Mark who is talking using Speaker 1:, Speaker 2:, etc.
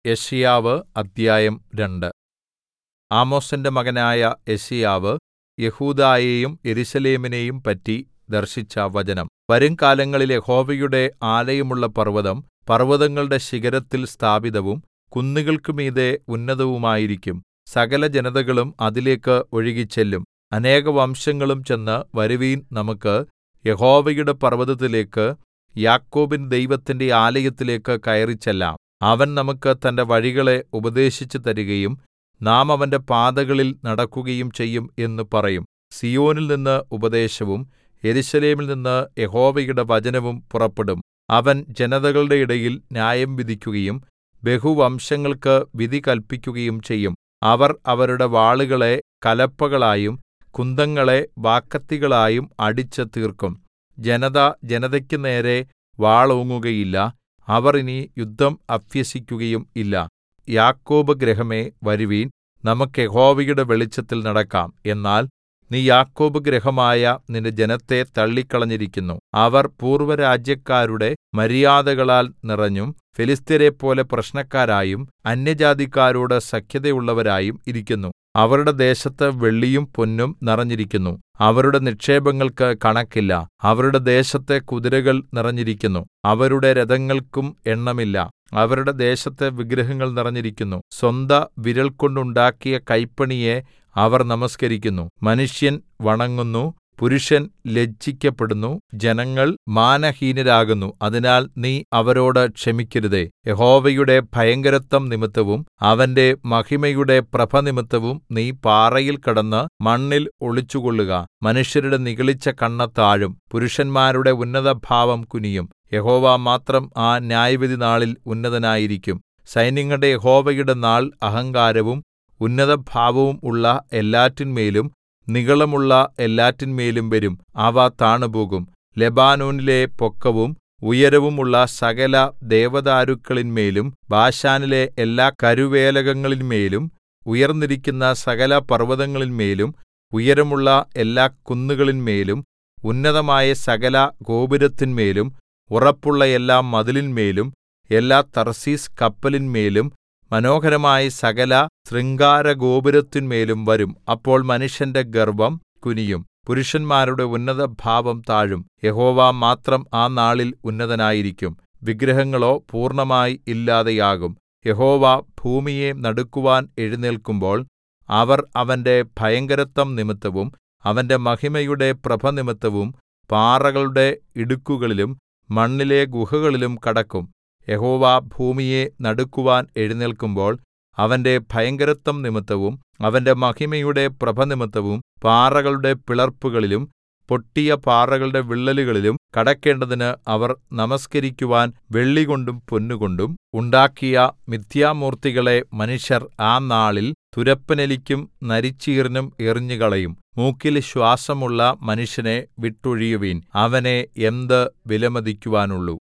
Speaker 1: യെശയ്യാവ് അദ്ധ്യായം രണ്ട് ആമോസിന്റെ മകനായ യെശയ്യാവ് യെഹൂദായെയും യെരൂശലേമിനെയും പറ്റി ദർശിച്ച വചനം വരുംകാലങ്ങളിൽ യഹോവയുടെ ആലയമുള്ള പർവ്വതം പർവ്വതങ്ങളുടെ ശിഖരത്തിൽ സ്ഥാപിതവും കുന്നുകൾക്കു മീതെ ഉന്നതവുമായിരിക്കും സകലജനതകളും അതിലേക്ക് ഒഴുകിച്ചെല്ലും അനേകവംശങ്ങളും ചെന്ന് വരുവിൻ നമുക്ക് യഹോവയുടെ പർവ്വതത്തിലേക്ക് യാക്കോബിൻ ദൈവത്തിന്റെ ആലയത്തിലേക്ക് കയറിച്ചെല്ലാം അവൻ നമുക്ക് തന്റെ വഴികളെ ഉപദേശിച്ചു തരികയും നാം അവന്റെ പാതകളിൽ നടക്കുകയും ചെയ്യും എന്ന് പറയും സീയോനിൽനിന്ന് ഉപദേശവും യെരൂശലേമിൽ നിന്ന് യഹോവയുടെ വചനവും പുറപ്പെടും അവൻ ജനതകളുടെ ഇടയിൽ ന്യായം വിധിക്കുകയും ബഹുവംശങ്ങൾക്ക് വിധി കല്പിക്കുകയും ചെയ്യും അവർ അവരുടെ വാളുകളെ കലപ്പകളായും കുന്തങ്ങളെ വാക്കത്തികളായും അടിച്ച് തീർക്കും ജനത ജനതയ്ക്ക് നേരെ വാളോങ്ങുകയില്ല അവർ ഇനി യുദ്ധം അഭ്യസിക്കുകയും ഇല്ല യാക്കോബ് ഗൃഹമേ വരുവിൻ നമുക്ക് യഹോവയുടെ വെളിച്ചത്തിൽ നടക്കാം എന്നാൽ നീ യാക്കോബ് ഗൃഹമായ നിന്റെ ജനത്തെ തള്ളിക്കളഞ്ഞിരിക്കുന്നു അവർ പൂർവ്വരാജ്യക്കാരുടെ മര്യാദകളാൽ നിറഞ്ഞും ഫെലിസ്ത്യരെപ്പോലെ പ്രശ്നക്കാരായും അന്യജാതിക്കാരോട് സഖ്യതയുള്ളവരായും ഇരിക്കുന്നു അവരുടെ ദേശത്ത് വെള്ളിയും പൊന്നും നിറഞ്ഞിരിക്കുന്നു അവരുടെ നിക്ഷേപങ്ങൾക്ക് കണക്കില്ല അവരുടെ ദേശത്തെ കുതിരകൾ നിറഞ്ഞിരിക്കുന്നു അവരുടെ രഥങ്ങൾക്കും എണ്ണമില്ല അവരുടെ ദേശത്ത് വിഗ്രഹങ്ങൾ നിറഞ്ഞിരിക്കുന്നു സ്വന്ത വിരൽ കൊണ്ടുണ്ടാക്കിയ കൈപ്പണിയെ അവർ നമസ്കരിക്കുന്നു മനുഷ്യൻ വണങ്ങുന്നു പുരുഷൻ ലജ്ജിക്കപ്പെടുന്നു ജനങ്ങൾ മാനഹീനരാകുന്നു അതിനാൽ നീ അവരോട് ക്ഷമിക്കരുതേ യഹോവയുടെ ഭയങ്കരത്വം നിമിത്തവും അവന്റെ മഹിമയുടെ പ്രഭനിമിത്തവും നീ പാറയിൽ കടന്ന് മണ്ണിൽ ഒളിച്ചുകൊള്ളുക മനുഷ്യരുടെ നിഗളിച്ച കണ്ണ് താഴും പുരുഷന്മാരുടെ ഉന്നതഭാവം കുനിയും യഹോവ മാത്രം ആ ന്യായവിധി നാളിൽ ഉന്നതനായിരിക്കും സൈന്യങ്ങളുടെ യഹോവയുടെ നാൾ അഹങ്കാരവും ഉന്നതഭാവവും ഉള്ള എല്ലാറ്റിന്മേലും നിഗളമുള്ള എല്ലാറ്റിന്മേലും വരും അവ താണുപോകും ലെബാനോനിലെ പൊക്കവും ഉയരവുമുള്ള സകല ദേവദാരുക്കളിന്മേലും ബാശാനിലെ എല്ലാ കരുവേലകങ്ങളിന്മേലും ഉയർന്നിരിക്കുന്ന സകല പർവ്വതങ്ങളിന്മേലും ഉയരമുള്ള എല്ലാ കുന്നുകളിന്മേലും ഉന്നതമായ സകല ഗോപുരത്തിന്മേലും ഉറപ്പുള്ള എല്ലാ മതിലിന്മേലും എല്ലാ തർശീസ് കപ്പലിന്മേലും മനോഹരമായ സകല ശൃംഗാരഗോപുരത്തിന്മേലും വരും അപ്പോൾ മനുഷ്യന്റെ ഗർവ്വം കുനിയും പുരുഷന്മാരുടെ ഉന്നതഭാവം താഴും യഹോവ മാത്രം ആ നാളിൽ ഉന്നതനായിരിക്കും വിഗ്രഹങ്ങളോ പൂർണ്ണമായി ഇല്ലാതെയാകും യഹോവ ഭൂമിയെ നടുക്കുവാൻ എഴുന്നേല്ക്കുമ്പോൾ അവർ അവന്റെ ഭയങ്കരത്വം നിമിത്തവും അവന്റെ മഹിമയുടെ പ്രഭനിമിത്തവും പാറകളുടെ ഇടുക്കുകളിലും മണ്ണിലെ ഗുഹകളിലും കടക്കും യഹോവ ഭൂമിയെ നടുക്കുവാൻ എഴുന്നേല്ക്കുമ്പോൾ അവന്റെ ഭയങ്കരത്വം നിമിത്തവും അവന്റെ മഹിമയുടെ പ്രഭനിമിത്തവും പാറകളുടെ പിളർപ്പുകളിലും പൊട്ടിയ പാറകളുടെ വിള്ളലുകളിലും കടക്കേണ്ടതിന് അവർ നമസ്കരിക്കുവാൻ വെള്ളികൊണ്ടും പൊന്നുകൊണ്ടും ഉണ്ടാക്കിയ മിഥ്യാമൂർത്തികളെ മനുഷ്യർ ആ നാളിൽ തുരപ്പനെലിക്കും നരിച്ചീറിനും എറിഞ്ഞുകളയും മൂക്കിൽ ശ്വാസമുള്ള മനുഷ്യനെ വിട്ടൊഴിയുവിൻ അവനെ എന്ത് വിലമതിക്കുവാനുള്ളു